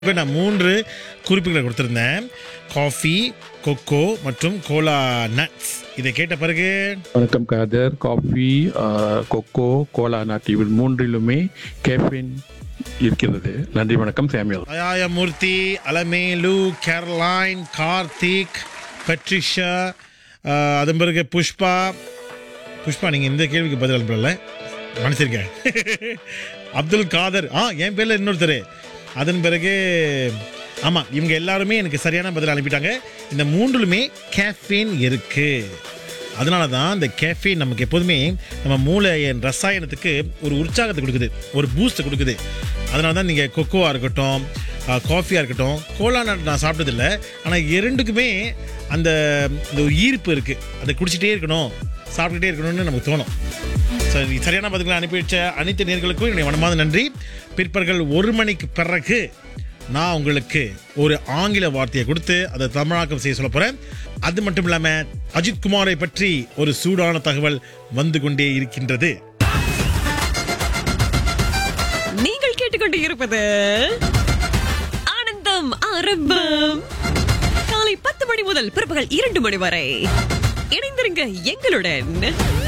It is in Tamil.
இப்போ நான் மூன்று குறிப்புகளை கொடுத்துருந்தேன் காஃபி கொக்கோ மற்றும் கோலா நட்ஸ் இதை கேட்ட பிறகு வணக்கம் Khader coffee cocoa cola nut இவை மூன்றிலுமே கேஃபின் இருக்கிறது நன்றி வணக்கம் சாமியல் அயாயமூர்த்தி அலமேலு கேரளைன் கார்த்திக் பட்ரிஷா ஆஹ், அதன் பிறகு புஷ்பா புஷ்பா நீங்கள் இந்த கேள்விக்கு பதில் அனுப்பல மன்னிச்சிருக்கேன் அப்துல் காதர் ஆ என் பேரில் இன்னொருத்தர் அதன் பிறகு ஆமாம் இவங்க எல்லாருமே எனக்கு சரியான பதில் அனுப்பிட்டாங்க இந்த மூன்றுலுமே கேஃபீன் இருக்கு அதனால தான் இந்த கேஃபீன் நமக்கு எப்போதுமே நம்ம மூளையின் ரசாயனத்துக்கு ஒரு உற்சாகத்தை கொடுக்குது ஒரு பூஸ்ட் கொடுக்குது அதனால தான் நீங்கள் கொக்கோவாக இருக்கட்டும் காஃபியாக இருக்கட்டும் கோலா நட் நான் சாப்பிட்டதில்ல ஆனால் இரண்டுக்குமே அந்த இந்த ஒரு ஈர்ப்பு இருக்குது அதை குடிச்சிட்டே இருக்கணும் சாப்பிட்டுட்டே இருக்கணும்னு நமக்கு தோணும் சரி சரியான பதில்களை அனுப்பி வச்ச அனைத்து நேர்களுக்கும் என்னுடைய மனமார்ந்த நன்றி பிற்பகல் ஒரு மணிக்கு பிறகு நான் உங்களுக்கு ஒரு ஆங்கில வார்த்தையை கொடுத்து அதை தமிழாக்கம் செய்ய சொல்ல போறேன் அது மட்டும் இல்லாம அஜித் குமாரை பற்றி ஒரு சூடான தகவல் வந்து கொண்டே இருக்கின்றது நீங்கள் கேட்டுக்கொண்டு இருப்பது ஆனந்தம் ஆரம்பம் காலை பத்து மணி முதல் பிற்பகல் இரண்டு மணி வரை இணைந்திருங்க எங்களுடன்